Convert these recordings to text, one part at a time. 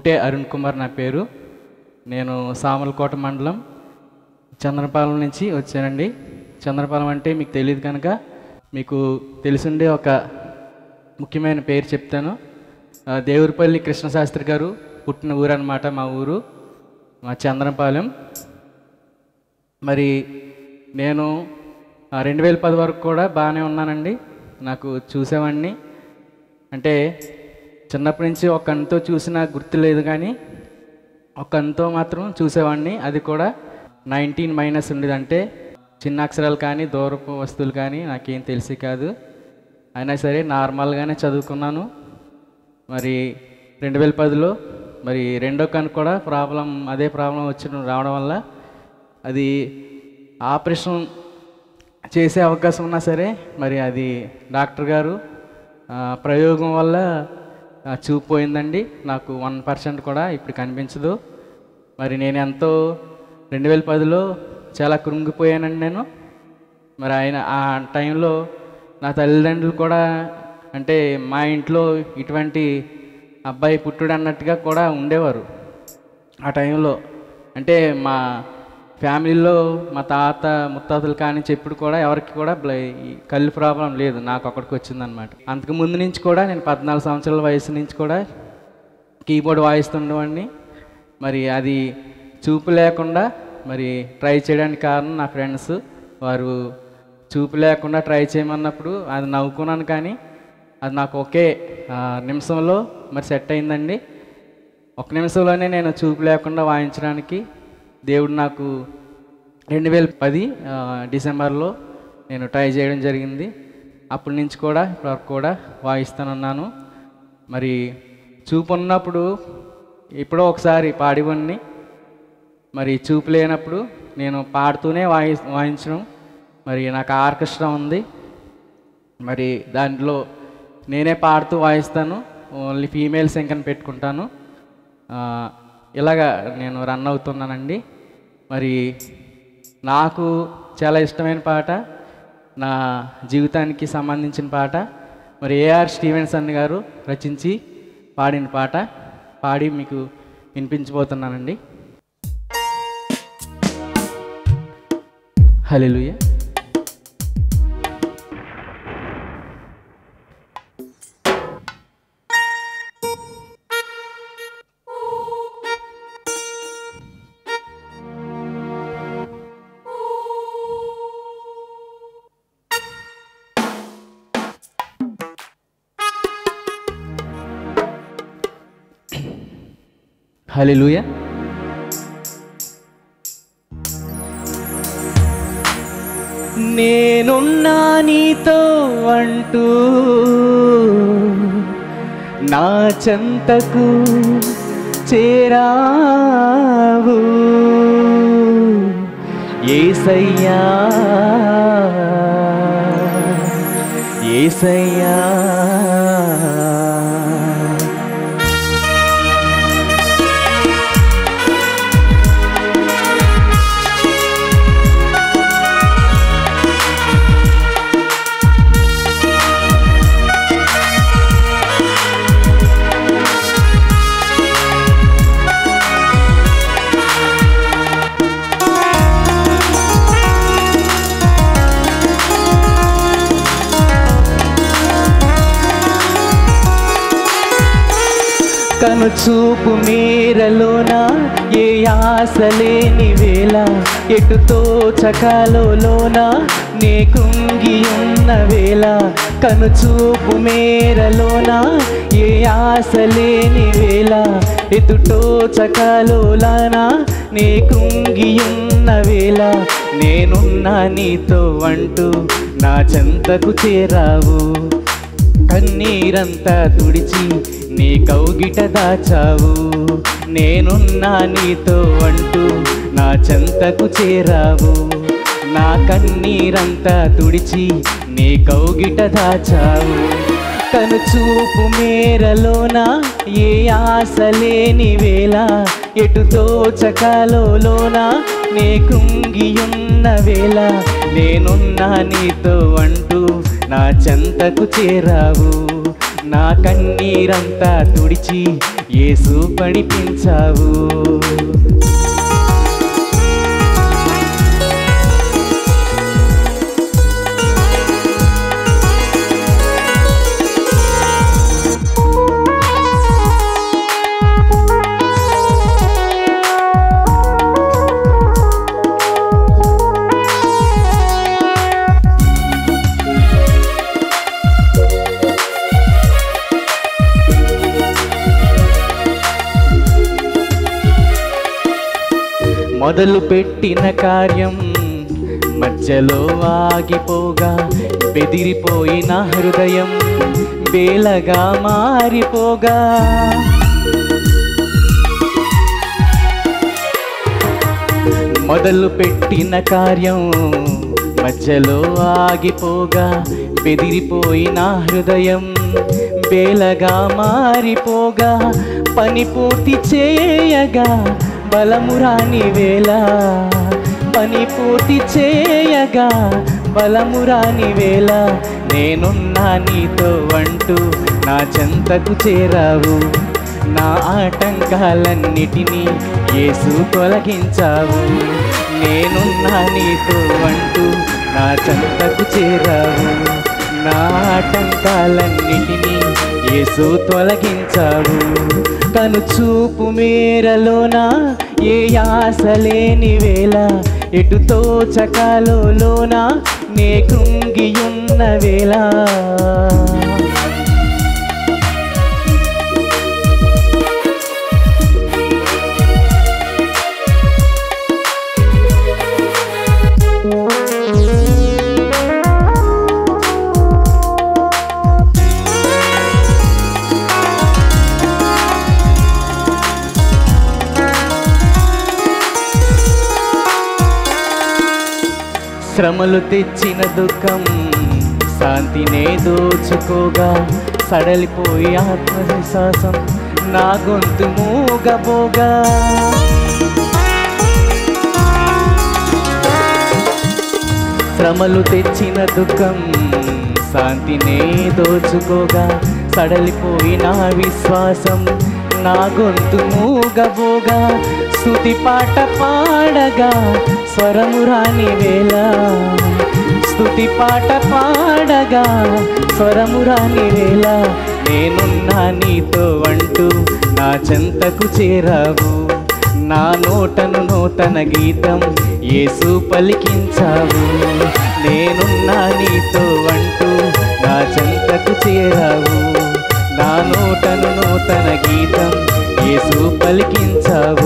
ఊటే అరుణ్ కుమార్ నా పేరు నేను సామలకోట మండలం చంద్రపాలెం నుంచి వచ్చానండి చంద్రపాలెం అంటే మీకు తెలియదు కనుక మీకు తెలిసిండే ఒక ముఖ్యమైన పేరు చెప్తాను ఆ, దేవురిపల్లి కృష్ణశాస్త్రి గారు పుట్టిన ఊరు అనమాట మా ఊరు మా చంద్రపాలెం మరి నేను రెండు వేల పది వరకు కూడా బాగానే ఉన్నానండి నాకు చూసేవాడిని అంటే చిన్నప్పటి నుంచి ఒక కన్నుతో చూసిన గుర్తు లేదు కానీ ఒక కన్నుతో మాత్రం చూసేవాడిని అది కూడా నైన్టీన్ మైనస్ ఉండేది అంటే చిన్న అక్షరాలు కానీ దూరపు వస్తువులు కానీ నాకేం తెలిసి కాదు అయినా సరే నార్మల్గానే చదువుకున్నాను మరి రెండు వేల పదిలో మరి రెండో కన్ను కూడా ప్రాబ్లం అదే ప్రాబ్లం వచ్చి రావడం వల్ల అది ఆపరేషన్ చేసే అవకాశం ఉన్నా సరే మరి అది డాక్టర్ గారు ఆ, ప్రయోగం వల్ల ఆ, చూపు పోయిందండి నాకు వన్ పర్సెంట్ కూడా ఇప్పుడు కనిపించదు మరి నేను ఎంతో రెండు వేల పదిలో చాలా కృంగిపోయానండి నేను మరి ఆయన ఆ టైంలో నా తల్లిదండ్రులు కూడా అంటే మా ఇంట్లో ఇటువంటి అబ్బాయి పుట్టుడు అన్నట్టుగా కూడా ఉండేవారు ఆ టైంలో అంటే మా ఫ్యామిలీలో మా తాత ముత్తాతలు కానీ చెప్పుడు కూడా ఎవరికి కూడా బ్ల- ఈ కళ్ళు ప్రాబ్లం లేదు నాకు ఒకటికి వచ్చిందనమాట అంతకు ముందు నుంచి కూడా నేను పద్నాలుగు సంవత్సరాల వయసు నుంచి కూడా కీబోర్డ్ వాయిస్తుండేవాడిని మరి అది చూపు లేకుండా మరి ట్రై చేయడానికి కారణం నా ఫ్రెండ్స్ వారు చూపు లేకుండా ట్రై చేయమన్నప్పుడు అది నవ్వుకున్నాను కానీ అది నాకు ఒకే ఆ, నిమిషంలో మరి సెట్ అయిందండి ఒక నిమిషంలోనే నేను చూపు లేకుండా వాయించడానికి దేవుడు నాకు రెండు వేల పది ఆ, డిసెంబర్లో నేను ట్రై చేయడం జరిగింది అప్పటి నుంచి కూడా ఇప్పటివరకు కూడా వాయిస్తానున్నాను మరి చూపు ఉన్నప్పుడు ఎప్పుడో ఒకసారి పాడివన్ని మరి చూపు లేనప్పుడు నేను పాడుతూనే వాయి వాయించడం మరి నాకు ఆర్కెస్ట్రా ఉంది మరి దాంట్లో నేనే పాడుతూ వాయిస్తాను ఓన్లీ ఫీమేల్ సింకని పెట్టుకుంటాను ఆ, ఇలాగా నేను రన్ అవుతున్నానండి మరి నాకు చాలా ఇష్టమైన పాట నా జీవితానికి సంబంధించిన పాట మరి ఏఆర్ స్టీవెన్సన్ గారు రచించి పాడిన పాట పాడి మీకు వినిపించబోతున్నానండి హల్లెలూయా హల్లెలూయా నేనున్నా నీతో అంటూ నా చెంతకు చేరావు ఏసయ్యా ఏసయ్యా కను చూపు మీరలోన ఏ ఆశ లేని వేళ ఎటు తోచకాలోన నే కుంగి ఉన్న వేళ కను చూపు మేరలోన ఏ ఆశ లేని వేళ ఎటు తోచకాలోన నే కుంగి ఉన్న వేళ నేనున్నా నీతో అంటూ నా చెంతకు చేరావు కన్నీరంతా తుడిచి నీ కౌగిట దాచావు నేనున్నా నీతో అంటూ నా చెంతకు చేరావు నా కన్నీరంతా తుడిచి నీ కౌగిట దాచావు కను చూపు మేరలోన ఏ ఆశ లేని వేళ ఎటు తోచకాలోన నే కుంగియున్న వేళ నేనున్నా నీతో అంటూ నా చెంతకు చేరావు నా కన్నీరంతా తుడిచి యేసు పడిపించావు మొదలు పెట్టిన కార్యం మధ్యలో ఆగిపోగా బెదిరిపోయిన హృదయం బేలగా మారిపోగా మొదలు పెట్టిన కార్యం మధ్యలో ఆగిపోగా బెదిరిపోయిన హృదయం బేలగా మారిపోగా పని పూర్తి చేయగా బలము రాని వేళ పని పూర్తి చేయగా బలము రాని వేళ నేనున్నా నీతో అంటూ నా చెంతకు చేరావు నా ఆటంకాలన్నిటినీ యేసు తొలగించావు నేనున్నా నీతో అంటూ నా చెంతకు చేరావు నా ఆటంకాలన్నిటినీ యేసు తొలగించావు కను చూపు మేరలోన ఏ యాస లేని వేళ ఎటు తోచకాలోన నే కృంగియున్న వేళ శ్రమలు తెచ్చిన దుఃఖం శాంతినే దోచుకోగా సడలిపోయి ఆత్మవిశ్వాసం నా గొంతు మూగబోగా శ్రమలు తెచ్చిన దుఃఖం శాంతినే దోచుకోగా సడలిపోయిన విశ్వాసం నా గొంతు మూగబోగా స్తుతి పాట పాడగా స్వరము రాని వేళ స్తుతి పాట పాడగా స్వరము రాని వేళ నేనున్నా నీతో అంటూ నా చెంతకు చేరావు నా నోటను నూతన గీతం యేసు పలికించావు నేనున్నా నీతో అంటూ నా చెంతకు చేరావు నా నోటను నూతన గీతం యేసు పలికించావు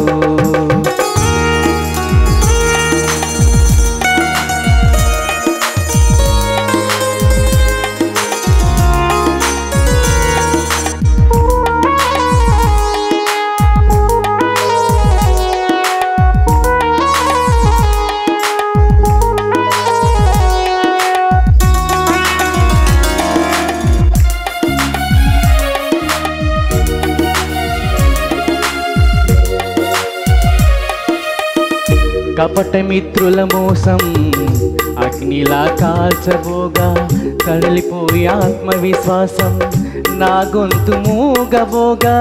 కపట మిత్రుల మోసం అగ్నిలా కాల్చబోగా కదిలిపోయి ఆత్మవిశ్వాసం నా గొంతు మూగబోగా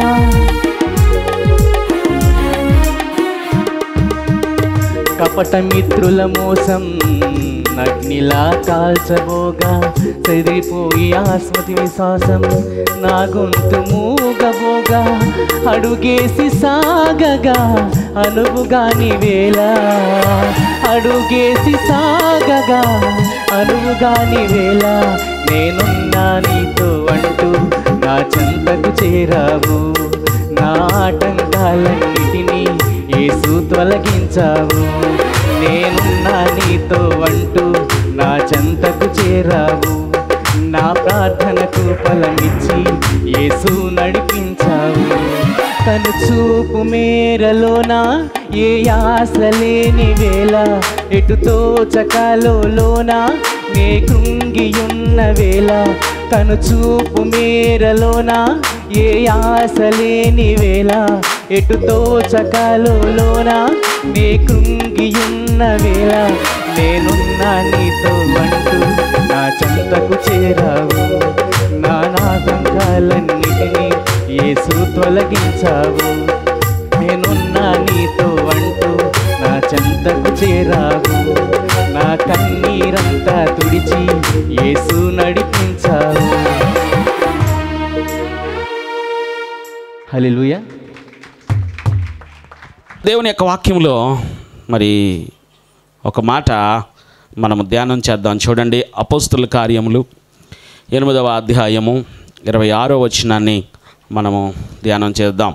కపట మిత్రుల మోసం అగ్నిలా కాల్చబోగా చెదిరిపోయి ఆస్మతి విశ్వాసం నా గొంతు మూగబోగా అడుగేసి సాగగా అనువుగాని వేళ అడుగేసి సాగగా అనువుగాని వేళ నేనున్నా నీతో అంటూ నా చెంతకు చేరావు నా ఆటంకాలన్నిటినీ యేసు తొలగించావు నేనున్నా నీతో అంటూ నా చెంతకు చేరావు నా ప్రార్థనకు ఫలమిచ్చి యేసు నడిపించావు తను చూపు మేరలోన ఏ యాస లేని వేళ ఎటు తోచకాలోన నే కృంగియున్న వేళ తను చూపు మేరలోన ఏ ఆశ లేని వేళ ఎటు తోచకాలోన నే కృంగియున్న వేళ నేనున్నా నీతో అంటూ నా చెంతకు చేరావు నా నాదంకాలన్నిటినీ యేసు తొలగించావు నేనున్నా నీతో అంటూ నా చెంతకు చేరావు నా కన్నీరంతా తుడిచి యేసు నడిపించావు హల్లెలూయా దేవుని యొక్క వాక్యంలో మరి ఒక మాట మనము ధ్యానం చేద్దాం చూడండి అపోస్తుల కార్యములు ఎనిమిదవ అధ్యాయము ఇరవై ఆరో వచనాన్ని మనము ధ్యానం చేద్దాం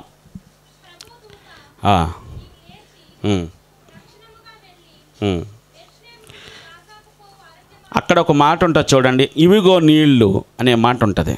ఆ. ఉమ్. ఉమ్. అక్కడ ఒక మాట ఉంటుంది చూడండి ఇవిగో నీళ్ళు అనే మాట ఉంటుంది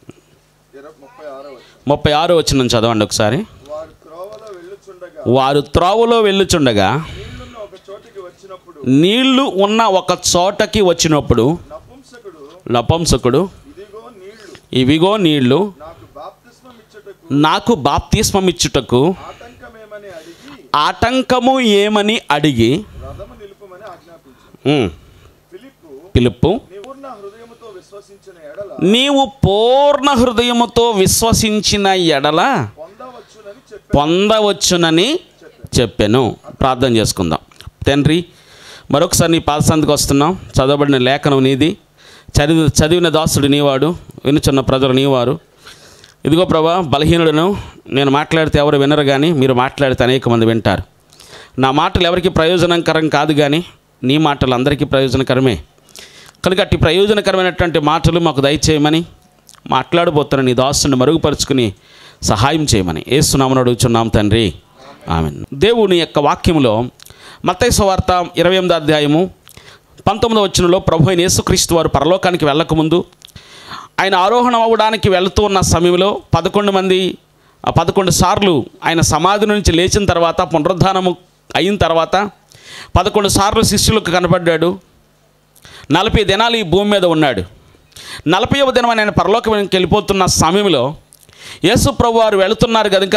ముప్పై ఆరో వచ్చిన చదవండి ఒకసారి వారు త్రోవలో వెళ్ళుచుండగా వారు త్రోవలో వెళ్ళుచుండగా నీళ్లున్న ఒక చోటికి వచ్చినప్పుడు నీళ్లు ఉన్న ఒక చోటకి వచ్చినప్పుడు నపుంసకుడు లపంసకుడు ఇదిగో నీళ్లు ఇవిగో నీళ్లు నాకు బాప్తిస్మం ఇచ్చుటకు నాకు బాప్తిస్మం ఇచ్చుటకు ఆటంకమేమని అడిగి ఆటంకము ఏమని అడిగి రథము నిలుపమని ఆజ్ఞాపించు ఉమ్, ఫిలిప్పు పిలుపు నీ పూర్ణ హృదయముతో విశ్వసించిన ఎడల నీవు పూర్ణ హృదయముతో విశ్వసించిన ఎడల పొందవచ్చునని చెప్పి పొందవచ్చునని చెప్పాను ప్రార్థన చేసుకుందాం తండ్రి మరొకసారి నీ పాదసంతకు వస్తున్నాం చదవబడిన లేఖనం నీది చదివి చదివిన దాసుడు నీవాడు వినుచున్న ప్రజలు నీవారు ఇదిగో ప్రభా బలహీనులను నేను మాట్లాడితే ఎవరు వినరు కానీ మీరు మాట్లాడితే అనేక మంది వింటారు నా మాటలు ఎవరికి ప్రయోజనకరం కాదు కానీ నీ మాటలు అందరికీ ప్రయోజనకరమే కనుక అట్టి ప్రయోజనకరమైనటువంటి మాటలు మాకు దయచేయమని మాట్లాడబోతున్న నీ దాసుని మరుగుపరుచుకుని సహాయం చేయమని ఏసునామని అడుగుచున్నాం తండ్రి ఆమె దేవుని యొక్క వాక్యములో మత్తయి వార్త ఇరవై ఎనిమిదో అధ్యాయము పంతొమ్మిదో వచ్చినలో ప్రభు అయిన యేసుక్రీస్తు వారు పరలోకానికి వెళ్ళకముందు ఆయన ఆరోహణం అవ్వడానికి వెళుతూ ఉన్న సమయంలో పదకొండు మంది ఆ పదకొండు సార్లు ఆయన సమాధి నుంచి లేచిన తర్వాత పునరుద్ధానము అయిన తర్వాత పదకొండు సార్లు శిష్యులకు కనపడ్డాడు నలభై దినాలు ఈ భూమి మీద ఉన్నాడు నలభైవ దినం ఆయన పరలోకానికి వెళ్ళిపోతున్న సమయంలో యేసు ప్రభు వారు వెళుతున్నారు కనుక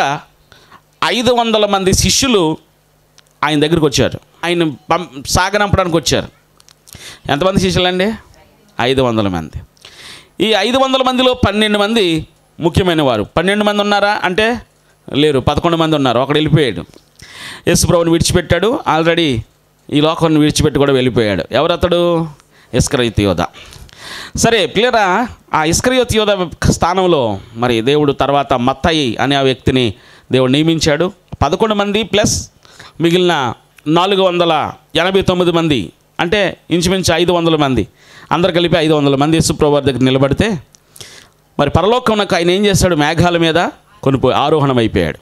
ఐదు వందల మంది శిష్యులు ఆయన దగ్గరికి వచ్చారు ఆయన పం సాగనంపడానికి వచ్చారు ఎంతమంది శిష్యులండి ఐదు వందల మంది ఈ ఐదు వందల మందిలో పన్నెండు మంది ముఖ్యమైన వారు పన్నెండు మంది ఉన్నారా అంటే లేరు పదకొండు మంది ఉన్నారు ఒకడు వెళ్ళిపోయాడు యేసుప్రభుని విడిచిపెట్టాడు ఆల్రెడీ ఈ లోకాన్ని విడిచిపెట్టి కూడా వెళ్ళిపోయాడు ఎవరతడు ఇస్కరయుత్ యోధ సరే పిల్లరా ఆ ఇస్కరయుత్ యోధ స్థానంలో మరి దేవుడు తర్వాత మత్తయి అనే ఆ వ్యక్తిని దేవుడు నియమించాడు పదకొండు మంది ప్లస్ మిగిలిన నాలుగు వందల ఎనభై తొమ్మిది మంది అంటే ఇంచుమించు ఐదు వందల మంది అందరు కలిపి ఐదు వందల మంది యేసుప్రభు వారి దగ్గర నిలబడితే మరి పరలోకమునకు ఆయన ఏం చేశాడు మేఘాల మీద కొనిపోయి ఆరోహణం అయిపోయాడు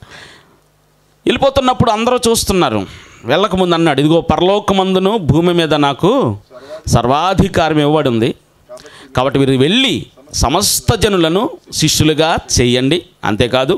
వెళ్ళిపోతున్నప్పుడు అందరూ చూస్తున్నారు వెళ్ళకముందు అన్నాడు ఇదిగో పరలోకమందును భూమి మీద నాకు సర్వాధికారం ఇవ్వబడి ఉంది కాబట్టి మీరు వెళ్ళి సమస్త జనులను శిష్యులుగా చేయండి అంతేకాదు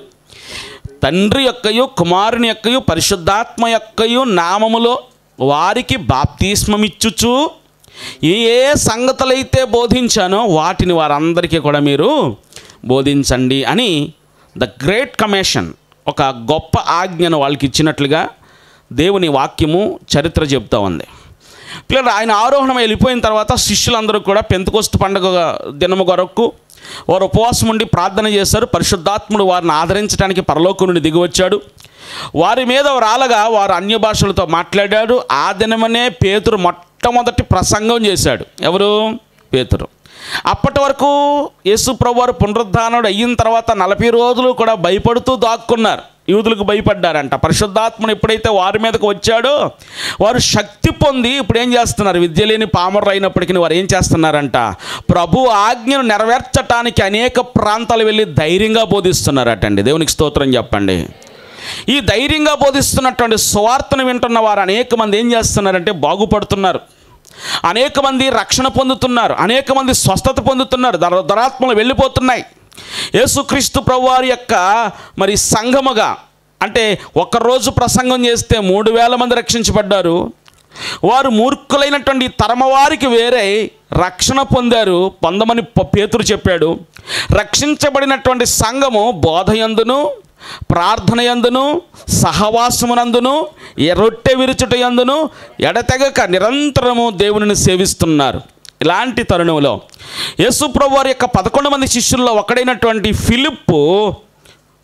తండ్రి యొక్కయు కుమారుని యొక్కయు పరిశుద్ధాత్మ యొక్కయు నామములో వారికి బాప్తిస్మమిచ్చుచు ఏ ఏ సంగతులైతే బోధించానో వాటిని వారందరికీ కూడా మీరు బోధించండి అని ద గ్రేట్ కమిషన్ ఒక గొప్ప ఆజ్ఞను వాళ్ళకి ఇచ్చినట్లుగా దేవుని వాక్యము చరిత్ర చెప్తా ఉంది పిల్లలు ఆయన ఆరోహణం వెళ్ళిపోయిన తర్వాత శిష్యులందరూ కూడా పెంతుకొస్తు పండుగ దినము కొరకు వారు ఉపవాసం ఉండి ప్రార్థన చేశారు పరిశుద్ధాత్ముడు వారిని ఆదరించడానికి పరలోకం నుండి దిగివచ్చాడు వారి మీద రాలగా వారు అన్య భాషలతో మాట్లాడాడు ఆ దినమనే పేతురు మొట్టమొదటి ప్రసంగం చేశాడు ఎవరు పేతురు అప్పటి వరకు యేసు ప్రభువారు పునరుద్ధానుడు అయిన తర్వాత నలభై రోజులు కూడా భయపడుతూ దాక్కున్నారు యూదులకు భయపడ్డారంట పరిశుద్ధాత్మను ఎప్పుడైతే వారి మీదకు వచ్చాడో వారు శక్తి పొంది ఇప్పుడు ఏం చేస్తున్నారు విద్య లేని పామరు అయినప్పటికీ వారు ఏం చేస్తున్నారంట ప్రభు ఆజ్ఞను నెరవేర్చటానికి అనేక ప్రాంతాలు వెళ్ళి ధైర్యంగా బోధిస్తున్నారటండి దేవునికి స్తోత్రం చెప్పండి ఈ ధైర్యంగా బోధిస్తున్నటువంటి సువార్తను వింటున్న వారు అనేక మంది ఏం చేస్తున్నారంటే బాగుపడుతున్నారు అనేక మంది రక్షణ పొందుతున్నారు అనేక మంది స్వస్థత పొందుతున్నారు దర దరాత్మలు వెళ్ళిపోతున్నాయి యేసుక్రీస్తు ప్రభువారి యొక్క మరి సంఘముగా అంటే ఒక్కరోజు ప్రసంగం చేస్తే మూడు వేల మంది రక్షించబడ్డారు వారు మూర్ఖులైనటువంటి తరమవారికి వేరే రక్షణ పొందారు పొందమని ప- పేతురు చెప్పాడు రక్షించబడినటువంటి సంఘము బోధయందును ప్రార్థన యందును సహవాసమునందును ఎ- రొట్టె విరుచుట యందును ఎడతెగక నిరంతరము దేవునిని సేవిస్తున్నారు ఇలాంటి తరుణంలో యేసుప్రభు వారి యొక్క పదకొండు మంది శిష్యుల్లో ఒకడైనటువంటి ఫిలిప్పు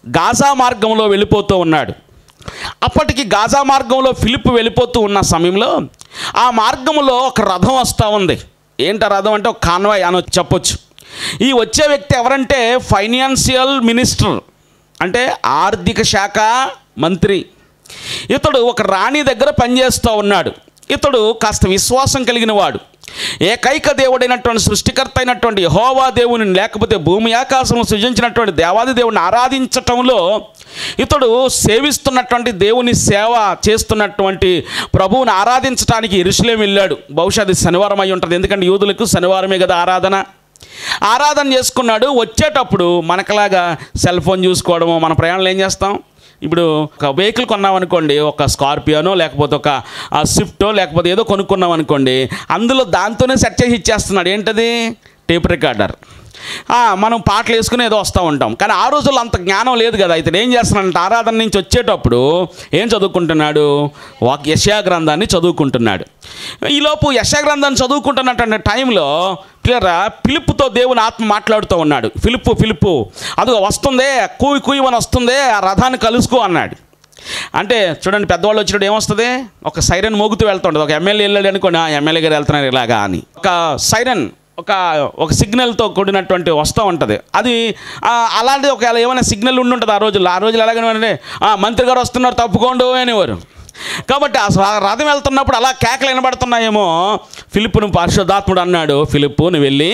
గాజా మార్గంలో వెళ్ళిపోతూ ఉన్నాడు అప్పటికి గాజా మార్గంలో ఫిలిప్ వెళ్ళిపోతూ ఉన్న సమయంలో ఆ మార్గంలో ఒక రథం వస్తూ ఉంది ఏంటి ఆ రథం అంటే ఒక కాన్వాయ్ అని చెప్పొచ్చు ఈ వచ్చే వ్యక్తి ఎవరంటే ఫైనాన్షియల్ మినిస్టర్ అంటే ఆర్థిక శాఖ మంత్రి ఇతడు ఒక రాణి దగ్గర పనిచేస్తూ ఉన్నాడు ఇతడు కాస్త విశ్వాసం కలిగిన వాడు ఏకైక దేవుడైనటువంటి సృష్టికర్త అయినటువంటి యహోవా దేవుని లేకపోతే భూమి ఆకాశం సృజించినటువంటి దేవాది దేవుని ఆరాధించటంలో ఇతడు సేవిస్తున్నటువంటి దేవుని సేవ చేస్తున్నటువంటి ప్రభువుని ఆరాధించడానికి ఇరుషులేం వెళ్ళాడు బహుశా అది శనివారం అయి ఉంటుంది ఎందుకంటే యూదులకు శనివారమే కదా ఆరాధన ఆరాధన చేసుకున్నాడు వచ్చేటప్పుడు మనకలాగా సెల్ ఫోన్ చూసుకోవడము మన ప్రయాణాలు ఏం చేస్తాం ఇప్పుడు ఒక వెహికల్ కొన్నాం అనుకోండి ఒక స్కార్పియోనో లేకపోతే ఒక ఆ, స్విఫ్టో లేకపోతే ఏదో కొనుక్కున్నాం అనుకోండి అందులో దాంతోనే సెట్ చేసి ఇచ్చేస్తున్నాడు ఏంటది టేప్ రికార్డర్ ఆ, మనం పాటలు వేసుకుని ఏదో వస్తూ ఉంటాం కానీ ఆ రోజుల్లో అంత జ్ఞానం లేదు కదా ఇతను ఏం చేస్తున్నాడంటే ఆరాధన నుంచి వచ్చేటప్పుడు ఏం చదువుకుంటున్నాడు వాక్ యశా గ్రంథాన్ని చదువుకుంటున్నాడు ఈలోపు యశా గ్రంథాన్ని చదువుకుంటున్నటువంటి టైంలో క్లియరా ఫిలిప్పుతో దేవుని ఆత్మ మాట్లాడుతూ ఉన్నాడు ఫిలిప్పు ఫిలిప్పు అదిగో వస్తుందే కూయి కూయమని వస్తుందే ఆ రథాన్ని కలుసుకో అన్నాడు అంటే చూడండి పెద్దవాళ్ళు వచ్చినప్పుడు ఏమొస్తుంది ఒక సైరన్ మోగుతూ వెళ్తుండదు ఒక ఎమ్మెల్యే వెళ్ళాడు అనుకోండి ఆ ఎమ్మెల్యే గారు వెళ్తున్నారు ఇలాగా అని ఒక సైరన్ ఒక ఒక సిగ్నల్తో కూడినటువంటి వస్తూ ఉంటుంది అది ఆ, అలాంటి ఒక ఏమైనా సిగ్నల్ ఉండి ఉంటుంది ఆ రోజుల్లో ఆ రోజులు ఎలాగనే మంత్రి గారు వస్తున్నారు తప్పుకోండు అనేవారు కాబట్టి ఆ ర- రథం వెళ్తున్నప్పుడు అలా కేకలు వినబడుతున్నాయేమో ఫిలిప్పును పరిశుద్ధాత్ముడు అన్నాడు ఫిలిప్పు నువ్వు వెళ్ళి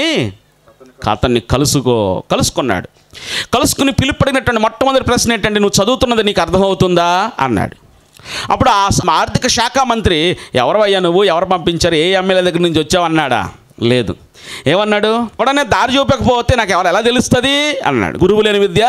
అతన్ని కలుసుకో కలుసుకున్నాడు కలుసుకుని పిలుపడినటువంటి మొట్టమొదటి ప్రశ్న ఏంటంటే నువ్వు చదువుతున్నది నీకు అర్థమవుతుందా అన్నాడు అప్పుడు ఆ స- ఆర్థిక శాఖ మంత్రి ఎవరు అయ్యా నువ్వు ఎవరు పంపించారు ఏ ఎమ్మెల్యే దగ్గర నుంచి వచ్చావు అన్నాడా లేదు ఏమన్నాడు కూడా నేను దారి చూపకపోతే నాకు ఎవరు ఎలా తెలుస్తుంది అన్నాడు గురువు లేని విద్య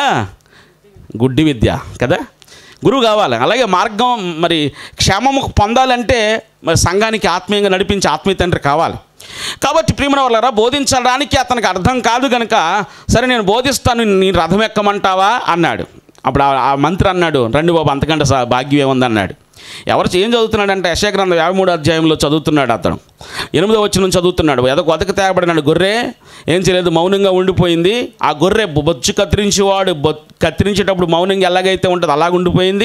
గుడ్డి విద్య కదా గురువు కావాలి అలాగే మార్గం మరి క్షేమము పొందాలంటే మరి సంఘానికి ఆత్మీయంగా నడిపించే ఆత్మీయ తండ్రి కావాలి కాబట్టి ప్రియమైన వాళ్ళరా బోధించడానికి అతనికి అర్థం కాదు కనుక సరే నేను బోధిస్తాను నీ రథం ఎక్కమంటావా అన్నాడు అప్పుడు ఆ- ఆ మంత్రి అన్నాడు రండి బాబు అంతకంటే సా భాగ్యం ఏముంది అన్నాడు ఎవరు ఏం చదువుతున్నాడంటే యశగ్రంథం యాభై మూడు అధ్యాయంలో చదువుతున్నాడు అతను ఎనిమిదో వచ్చిన నుంచి చదువుతున్నాడు ఏదో కొదక తేబడినాడు గొర్రె ఏం చేయలేదు మౌనంగా ఉండిపోయింది ఆ గొర్రె బొ- బొచ్చు కత్తిరించేవాడు బొ కత్తిరించేటప్పుడు మౌనంగా ఎలాగైతే ఉంటుందో అలాగ ఉండిపోయింది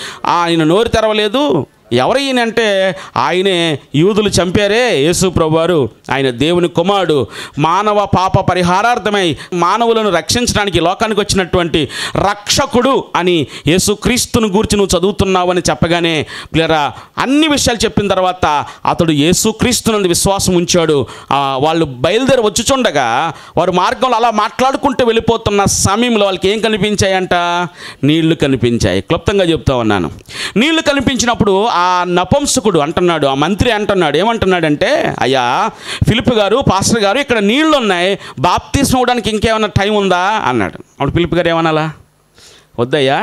ఆయన నోరు తెరవలేదు ఎవరు ఈయన అంటే ఆయనే యూదులు చంపారే యేసు ప్రభువారు ఆయన దేవుని కుమారుడు మానవ పాప పరిహారార్థమై మానవులను రక్షించడానికి ఈ లోకానికి వచ్చినటువంటి రక్షకుడు అని యేసుక్రీస్తును గూర్చి నువ్వు చదువుతున్నావని చెప్పగానే పిల్లరా అన్ని విషయాలు చెప్పిన తర్వాత అతడు యేసుక్రీస్తునందు విశ్వాసం ఉంచాడు ఆ, వాళ్ళు బయలుదేరి వచ్చుచుండగా వారు మార్గంలో అలా మాట్లాడుకుంటూ వెళ్ళిపోతున్న సమయంలో వాళ్ళకి ఏం కనిపించాయంట నీళ్లు కనిపించాయి క్లుప్తంగా చెప్తా ఉన్నాను నీళ్లు కనిపించినప్పుడు ఆ నపంసకుడు అంటున్నాడు ఆ మంత్రి అంటున్నాడు ఏమంటున్నాడంటే అయ్యా ఫిలిప్ గారు పాస్టర్ గారు ఇక్కడ నీళ్లు ఉన్నాయి బాప్తీసం ఇవ్వడానికి ఇంకేమైనా టైం ఉందా అన్నాడు అప్పుడు ఫిలిప్ గారు ఏమనాలా వద్దయ్యా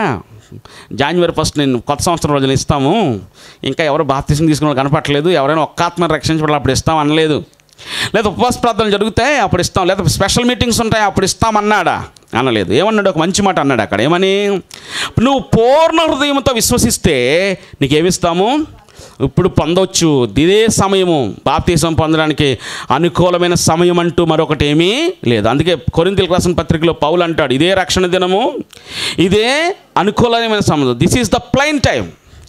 జాన్వరి ఫస్ట్ నేను కొత్త సంవత్సరం రోజున ఇస్తాము ఇంకా ఎవరు బాప్తీసం తీసుకున్న వాళ్ళు కనపట్లేదు ఎవరైనా ఒక్క ఆత్మని రక్షించబడాలి అప్పుడు ఇస్తాం అనలేదు లేదా ఉపవాస ప్రార్థనలు జరుగుతాయి అప్పుడు ఇస్తాం లేదా స్పెషల్ మీటింగ్స్ ఉంటాయి అప్పుడు ఇస్తామన్నాడా అనలేదు ఏమన్నాడు ఒక మంచి మాట అన్నాడు అక్కడ ఏమని నువ్వు పూర్ణ హృదయంతో విశ్వసిస్తే నీకేమిస్తాము ఇప్పుడు పొందొచ్చు ఇదే సమయము బాప్తీసం పొందడానికి అనుకూలమైన సమయం అంటూ మరొకటి ఏమీ లేదు అందుకే కొరింతలకు రాసిన పత్రికలో పౌలు అంటాడు ఇదే రక్షణ దినము ఇదే అనుకూలమైన సమయం this is the plain time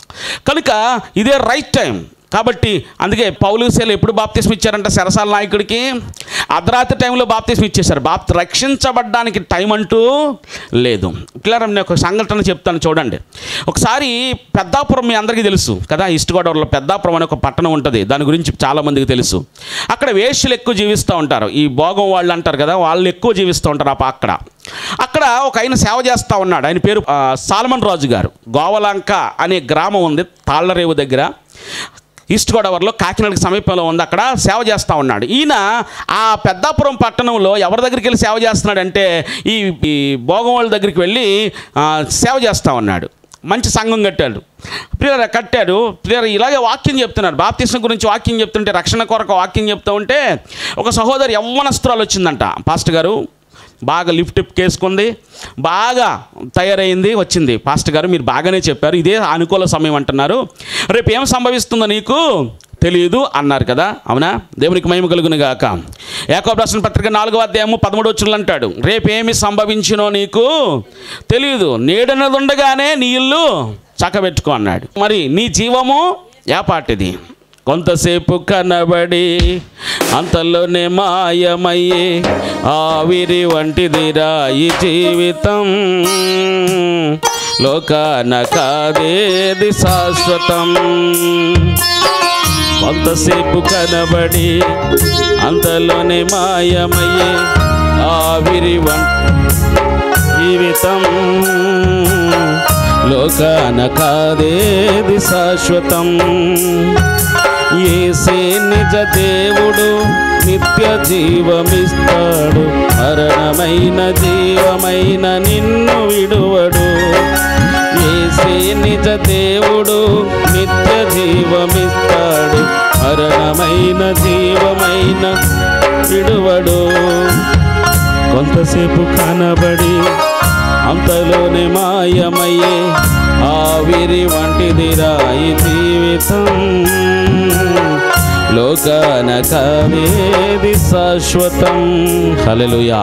కనుక ఇదే రైట్ టైం కాబట్టి అందుకే పౌలు సేలు ఎప్పుడు బాప్తిస్మ ఇచ్చారంట సరసాల నాయకుడికి అర్ధరాత్రి టైంలో బాప్తిస్మ ఇచ్చేశారు బాప్ రక్షించబడ్డానికి టైం అంటూ లేదు క్లియర్ నేను ఒక సంఘటన చెప్తాను చూడండి ఒకసారి పెద్దాపురం మీ అందరికీ తెలుసు కదా ఈస్ట్ గోదావరిలో పెద్దాపురం అనే ఒక పట్టణం ఉంటుంది దాని గురించి చాలామందికి తెలుసు అక్కడ వేష్యలు ఎక్కువ జీవిస్తూ ఉంటారు ఈ భోగం వాళ్ళు అంటారు కదా వాళ్ళు ఎక్కువ జీవిస్తూ ఉంటారు ఆ ప- అక్కడ అక్కడ ఒక ఆయన సేవ చేస్తూ ఉన్నాడు ఆయన పేరు ఆ, సాల్మన్ రాజు గారు గోవలంక అనే గ్రామం ఉంది తాళ్లరేవు దగ్గర ఈస్ట్ గోదావరిలో కాకినాడకి సమీపంలో ఉంది అక్కడ సేవ చేస్తూ ఉన్నాడు ఈయన ఆ పెద్దాపురం పట్టణంలో ఎవరి దగ్గరికి వెళ్ళి సేవ చేస్తున్నాడంటే ఈ ఈ భోగం వాళ్ళ దగ్గరికి వెళ్ళి ఆ, సేవ చేస్తూ ఉన్నాడు మంచి సంఘం కట్టాడు ప్రియర్ కట్టాడు ప్రియర్ ఇలాగే వాక్యం చెప్తున్నాడు బాప్తీసం గురించి వాక్యం చెప్తుంటే రక్షణ కొరకు వాక్యం చెప్తూ ఉంటే ఒక సహోదరి యవ్వనస్త్రాలు వచ్చిందంట పాస్టర్ గారు బాగా లిఫ్ట్ టిప్ కేసుకుంది బాగా తయారైంది వచ్చింది పాస్టర్ గారు మీరు బాగానే చెప్పారు ఇదే అనుకూల సమయం అంటున్నారు రేపు ఏం సంభవిస్తుందో నీకు తెలియదు అన్నారు కదా అవునా దేవునికి మహిమ కలుగును గాక యాకోబు రాసిన పత్రిక నాలుగో అధ్యాయము పదమూడు వచ్చులు అంటాడు రేపేమి సంభవించినో నీకు తెలియదు నీడనది ఉండగానే నీ ఇల్లు చక్కబెట్టుకో అన్నాడు మరి నీ జీవము ఏపాటిది కొంతసేపు కనబడి అంతలోనే మాయమయ్యే ఆవిరి వంటిదిరా ఈ జీవితం లోకాన కాదేది శాశ్వతం కొంతసేపు కనబడి అంతలోనే మాయమయ్యే ఆవిరి వంటి జీవితం లోకాన కాదేది శాశ్వతం ఏసే నిజ దేవుడు నిత్య జీవమిస్తాడు మరణమైన జీవమైన నిన్ను విడువడు ఏసే నిజ దేవుడు నిత్య జీవమిస్తాడు మరణమైన జీవమైన విడువడు కొంతసేపు కనబడి అంతలోనే మాయమయ్యే ఆవిరి వంటిదిరా ఈ జీవితం లోకాన కావేది శాశ్వతం హల్లెలూయా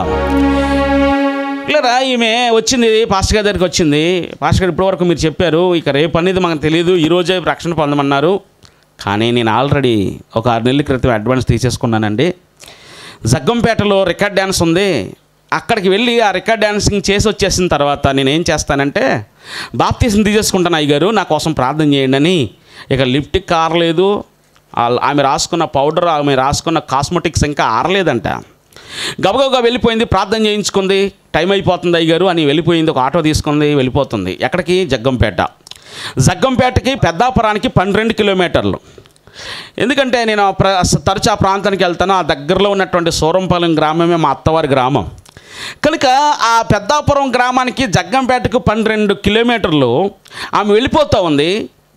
ఇలా ఈమె వచ్చింది పాస్టర్ గారి దగ్గరికి వచ్చింది పాస్టర్ గారు ఇప్పటివరకు మీరు చెప్పారు ఇక రేపు అనేది మనకు తెలియదు ఈరోజే రక్షణ పొందమన్నారు కానీ నేను ఆల్రెడీ ఒక ఆరు నెలల క్రితం అడ్వాన్స్ తీసేసుకున్నానండి జగ్గంపేటలో రికార్డ్ డ్యాన్స్ ఉంది అక్కడికి వెళ్ళి ఆ రికార్డ్ డ్యాన్సింగ్ చేసి వచ్చేసిన తర్వాత నేను ఏం చేస్తానంటే బాప్తీసం తీసేసుకుంటాను అయ్యగారు నా కోసం ప్రార్థన చేయండి అని ఇక లిప్టిక్ ఆరలేదు ఆ- ఆమె రాసుకున్న పౌడర్ ఆమె రాసుకున్న కాస్మెటిక్స్ ఇంకా ఆరలేదంట గబగబగా వెళ్ళిపోయింది ప్రార్థన చేయించుకుంది టైం అయిపోతుంది అయ్యగారు అని వెళ్ళిపోయింది ఒక ఆటో తీసుకుంది వెళ్ళిపోతుంది ఎక్కడికి జగ్గంపేట జగ్గంపేటకి పెద్దాపురానికి పన్నెండు కిలోమీటర్లు ఎందుకంటే నేను ఆ ప్ర తరచు ఆ ప్రాంతానికి వెళ్తాను ఆ దగ్గరలో ఉన్నటువంటి సూరంపాలెం గ్రామమే మా అత్తవారి గ్రామం కనుక ఆ పెద్దాపురం గ్రామానికి జగ్గంపేటకు పన్నెండు కిలోమీటర్లు ఆమె వెళ్ళిపోతూ ఉంది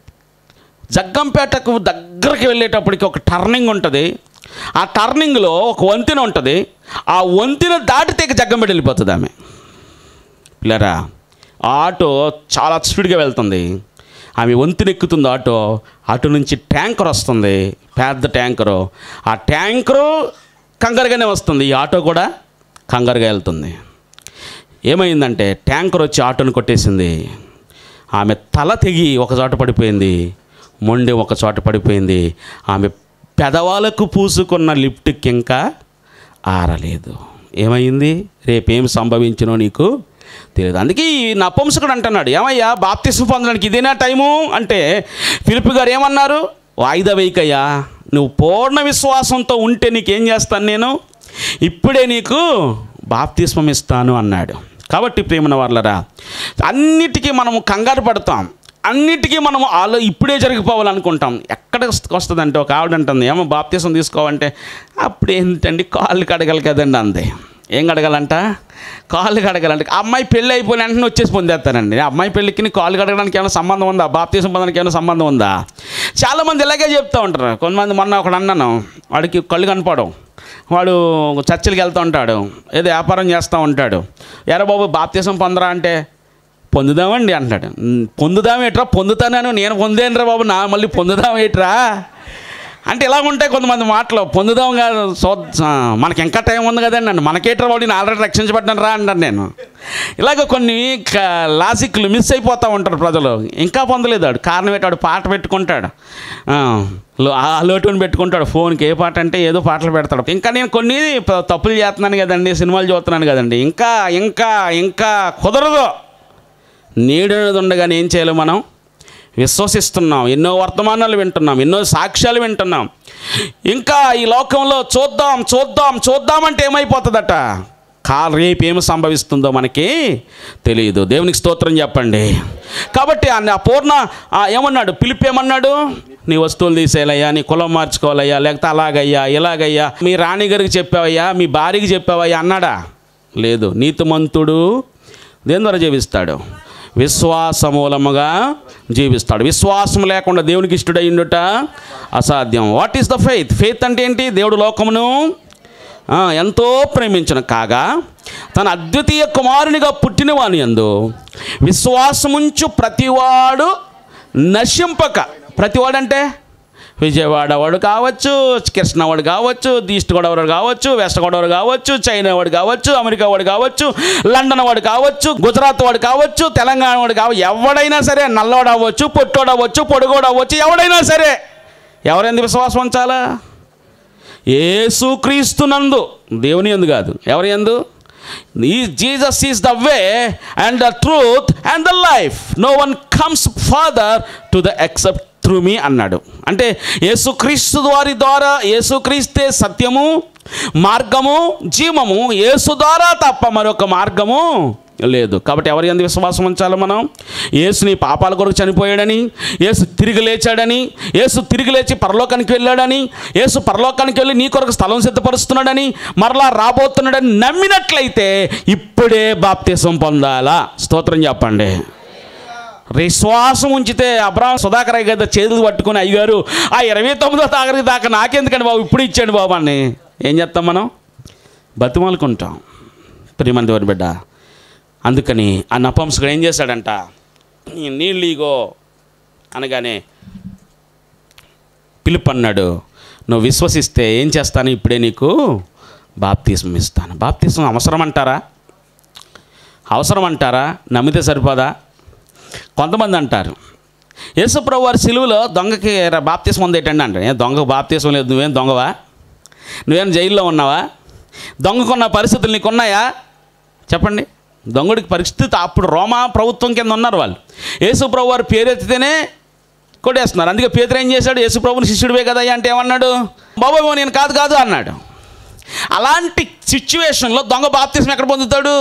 జగ్గంపేటకు దగ్గరికి వెళ్ళేటప్పటికి ఒక టర్నింగ్ ఉంటుంది ఆ టర్నింగ్లో ఒక వంతెన ఉంటుంది ఆ వంతెన దాటితే ఇక జగ్గంపేట వెళ్ళిపోతుంది ఆమె పిల్లరా ఆ ఆటో చాలా స్పీడ్గా వెళ్తుంది ఆమె వంతెన ఎక్కుతుంది ఆటో అటు నుంచి ట్యాంకర్ వస్తుంది పెద్ద ట్యాంకరు ఆ ట్యాంకరు కంగారుగానే వస్తుంది ఈ ఆటో కూడా కంగారుగా వెళ్తుంది ఏమైందంటే ట్యాంకర్ వచ్చి ఆటోను కొట్టేసింది ఆమె తల తెగి ఒక చోట పడిపోయింది మొండి ఒక చోట పడిపోయింది ఆమె పెదవాలకు పూసుకున్న లిఫ్ట్కి ఇంకా ఆరలేదు ఏమైంది రేపేం సంభవించినో నీకు తెలియదు అందుకే ఈ నపుంసకుడు అంటున్నాడు ఏమయ్యా బాప్తిసం పొందడానికి ఇదేనా టైము అంటే ఫిలిప్ గారు ఏమన్నారు వాయిదా వేయకయ్యా నువ్వు పూర్ణ విశ్వాసంతో ఉంటే నీకేం చేస్తాను నేను ఇప్పుడే నీకు బాప్తిస్మం ఇస్తాను అన్నాడు కాబట్టి ప్రేమన వాళ్ళరా అన్నిటికీ మనము కంగారు పడతాం అన్నిటికీ మనం ఆలో ఇప్పుడే జరిగిపోవాలనుకుంటాం ఎక్కడ వస్తుందంటే ఒక ఆవిడ అంటుంది ఏమో బాప్తీసం తీసుకోవాలంటే అప్పుడు ఏంటండి కాళ్ళు కడగాలి కదండి అంది ఏం కడగాలంట కాళ్ళు కడగాలంటే ఆ అమ్మాయి పెళ్ళి అయిపోయిన వెంటనే వచ్చేసి పొందేస్తానండి ఆ అమ్మాయి పెళ్ళికి నీ కాళ్ళు కడగడానికి ఏమైనా సంబంధం ఉందా బాప్తీసం పొందడానికి ఏమైనా సంబంధం ఉందా చాలామంది ఇలాగే చెప్తూ ఉంటారు కొంతమంది మొన్న ఒకడు అన్నాను వాడికి కళ్ళు కనపడవు వాడు చర్చిలకు వెళ్తూ ఉంటాడు ఏదో వ్యాపారం చేస్తూ ఉంటాడు ఎరా బాబు బాప్తీసం పొందరా అంటే పొందుదామండి అంటాడు "ఉమ్, పొందుదామేట్రా పొందుతానని నేను పొందేనరా బాబు నా మళ్ళీ పొందుదామేట్రా అంటే ఇలా ఉంటాయి కొంతమంది మాటలు పొందుదాం కాదు సో ఆ, మనకి ఇంకా టైం ఉంది కదండి నన్ను మనకేట్రా వాడు నేను ఆల్రెడీ రక్షించబడ్డాను రా అంటాను నేను ఇలాగ కొన్ని క- లాజిక్లు మిస్ అయిపోతూ ఉంటారు ప్రజలు ఇంకా పొందలేదు వాడు కారణం ఏంటి వాడు పాట పెట్టుకుంటాడు ఆ, లో- ఆ లోటుని పెట్టుకుంటాడు ఫోన్కి ఏ పాట అంటే ఏదో పాటలు పెడతాడు ఇంకా నేను కొన్ని ప- తప్పులు చేస్తున్నాను కదండి సినిమాలు చూస్తున్నాను కదండి ఇంకా ఇంకా ఇంకా కుదరదు నీడనేది ఉండగానే ఏం చేయాలి మనం విశ్వసిస్తున్నాం ఎన్నో వర్తమానాలు వింటున్నాం ఎన్నో సాక్ష్యాలు వింటున్నాం ఇంకా ఈ లోకంలో చూద్దాం చూద్దాం చూద్దామంటే ఏమైపోతుందట కా రేపు ఏమి సంభవిస్తుందో మనకి తెలియదు దేవునికి స్తోత్రం చెప్పండి కాబట్టి ఆ ఆ పూర్ణ ఆ ఏమన్నాడు పిలిపి ఏమన్నాడు నీ వస్తువులు తీసేయాలయ్యా నీ కులం మార్చుకోవాలయ్యా లేకపోతే అలాగయ్యా ఇలాగయ్యా మీ రాణి గారికి చెప్పావయ్యా మీ భార్యకి చెప్పావయ్యా అన్నాడా లేదు నీతిమంతుడు దేని ద్వారా జీవిస్తాడు విశ్వాసమూలముగా జీవిస్తాడు విశ్వాసం లేకుండా దేవునికి ఇష్టడయ్యుండుట అసాధ్యం what is the faith faith అంటే ఏంటి దేవుడు లోకమును ఆ, ఎంతో ప్రేమించిన కాగా తన అద్వితీయ కుమారునిగా పుట్టిన వాని అందు విశ్వాసముంచు ప్రతివాడు నశింపక ప్రతివాడంటే విజయవాడ వాడు కావచ్చు కృష్ణ వాడు కావచ్చు ఈస్ట్ గోదావరి కావచ్చు వెస్ట్ గోదావరి కావచ్చు చైనా వాడు కావచ్చు అమెరికా వాడు కావచ్చు లండన్ వాడు కావచ్చు గుజరాత్ వాడు కావచ్చు తెలంగాణ వాడు కావచ్చు ఎవడైనా సరే నల్లోడు అవ్వచ్చు పొట్టోడు అవ్వచ్చు పొడుగోడు అవ్వచ్చు ఎవడైనా సరే ఎవరెందుకు విశ్వాసం ఉంచాలా యేసుక్రీస్తునందు దేవుని ఎందు కాదు ఎవరి ఎందు ఈ Jesus is the way and the truth and the life no one comes father to the except through me అన్నాడు అంటే యేసుక్రీస్తు వారి ద్వారా యేసుక్రీస్తే సత్యము మార్గము జీవము యేసు ద్వారా తప్ప మరొక మార్గము లేదు కాబట్టి ఎవరి ఎందు విశ్వాసం ఉంచాలి మనం యేసు నీ పాపాల కొరకు చనిపోయాడని యేసు తిరిగి లేచాడని యేసు తిరిగి లేచి పరలోకానికి వెళ్ళాడని యేసు పరలోకానికి వెళ్ళి నీ కొరకు స్థలం సిద్ధపరుస్తున్నాడని మరలా రాబోతున్నాడని నమ్మినట్లయితే ఇప్పుడే బాప్తీసం పొందాలా స్తోత్రం చెప్పండి విశ్వాసం ఉంచితే అబ్రాహం సుధాకర్ అయ్య గారి చేతులు పట్టుకుని అయ్యారు ఆ ఇరవై తొమ్మిదో తాగరికి దాకా నాకెందుకండి బాబు ఇప్పుడు ఇచ్చాడు బాబు అని ఏం చేస్తాం మనం బతిమాలుకుంటాం ప్రియమంది దేవుని బిడ్డ అందుకని ఆ నపంసకుడు ఏం చేశాడంట "ఈ నీళ్ళు ఇగో అనగానే పిలుపు అన్నాడు నువ్వు విశ్వసిస్తే ఏం చేస్తాను ఇప్పుడే నీకు బాప్తీసం ఇస్తాను బాప్తీసం అవసరం అంటారా అవసరం అంటారా నమ్మితే సరిపోదా కొంతమంది అంటారు యేసుప్రభు వారి సిలువలో దొంగకి ర- బాప్తీసం ఉంది ఏంటండి అంటారు ఏ దొంగకు బాప్తీసం లేదు నువ్వేం దొంగవా నువ్వేం జైల్లో ఉన్నావా దొంగకున్న పరిస్థితులు నీకు ఉన్నాయా చెప్పండి దొంగడికి పరిస్థితి అప్పుడు రోమా ప్రభుత్వం కింద ఉన్నారు వాళ్ళు యేసుప్రభు వారి పేరెత్తితేనే కొట్టేస్తున్నారు అందుకే పేదరు ఏం చేశాడు యేసుప్రభుని శిష్యుడివే కదా అంటే ఏమన్నాడు బాబాయ్ నేను కాదు కాదు అన్నాడు అలాంటి సిచ్యువేషన్లో దొంగ బాప్తీసం ఎక్కడ పొందుతాడు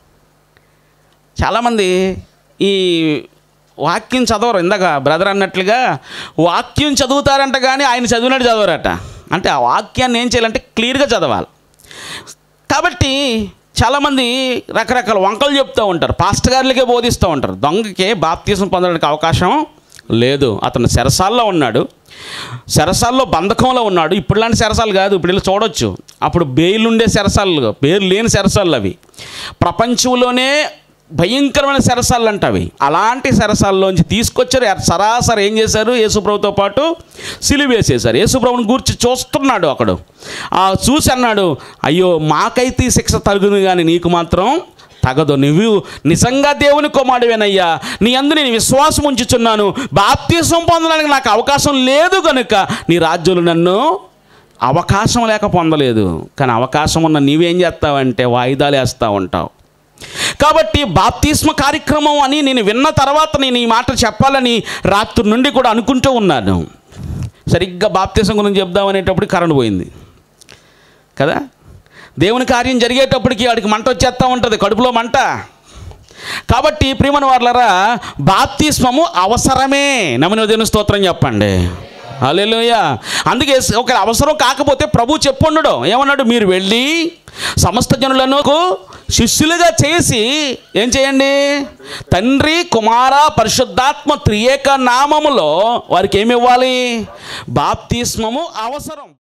చాలామంది ఈ వాక్యం చదవరు ఇందాక బ్రదర్ అన్నట్లుగా వాక్యం చదువుతారంట కానీ ఆయన చదివినట్టు చదవరట అంటే ఆ వాక్యాన్ని ఏం చేయాలంటే క్లియర్గా చదవాలి కాబట్టి చాలామంది రకరకాల వంకలు చెప్తూ ఉంటారు పాస్టర్ గారులకే బోధిస్తూ ఉంటారు దొంగకి బాప్తీసం పొందడానికి అవకాశం లేదు అతను సెరసాల్లో ఉన్నాడు సెరసాల్లో బంధకంలో ఉన్నాడు ఇప్పుడు లాంటి సెరసాలు కాదు ఇప్పుడు వీళ్ళు చూడొచ్చు అప్పుడు బెయిల్ ఉండే సెరసాలు బెయిల్ లేని సెరసాలు అవి ప్రపంచంలోనే భయంకరమైన సెరసాలు అంట అవి అలాంటి సెరసాల్లోంచి తీసుకొచ్చారు ఎర్- సరాసరి ఏం చేశారు యేసుప్రభుతో పాటు సిలివేసేశారు యేసుప్రభుని గూర్చి చూస్తున్నాడు అక్కడు ఆ చూసి అన్నాడు అయ్యో మాకైతే ఈ శిక్ష తగును కానీ నీకు మాత్రం తగదు నువ్వు నిజంగా దేవుని కుమారుడివేనయ్యా నీ అందు నేను విశ్వాసం ఉంచుచున్నాను బాప్తీసం పొందడానికి నాకు అవకాశం లేదు కనుక నీ రాజ్యులు నన్ను అవకాశం లేక పొందలేదు కానీ అవకాశం ఉన్న నీవేం చేస్తావంటే వాయిదాలు వేస్తూ ఉంటావు కాబట్టి బాప్తిస్మ కార్యక్రమం అని నేను విన్న తర్వాత నేను ఈ మాట చెప్పాలని రాత్రి నుండి కూడా అనుకుంటూ ఉన్నాను సరిగ్గా బాప్తిసం గురించి చెప్దామనేటప్పుడు కరెంట్ పోయింది కదా దేవుని కార్యం జరిగేటప్పటికి వాడికి మంట వచ్చేస్తూ ఉంటుంది కడుపులో మంట కాబట్టి ప్రియమని వాళ్ళరా బాప్తిస్మము అవసరమే నమ్మిన దేవుని స్తోత్రం చెప్పండి హల్లెలూయా అందుకే ఒక అవసరం కాకపోతే ప్రభు చెప్పుండడు ఏమన్నాడు మీరు వెళ్ళి సమస్త జనులను శిష్యులుగా చేసి ఏం చేయండి తండ్రి కుమార పరిశుద్ధాత్మ త్రియేక నామములో వారికి ఏమి ఇవ్వాలి బాప్తిస్మము అవసరం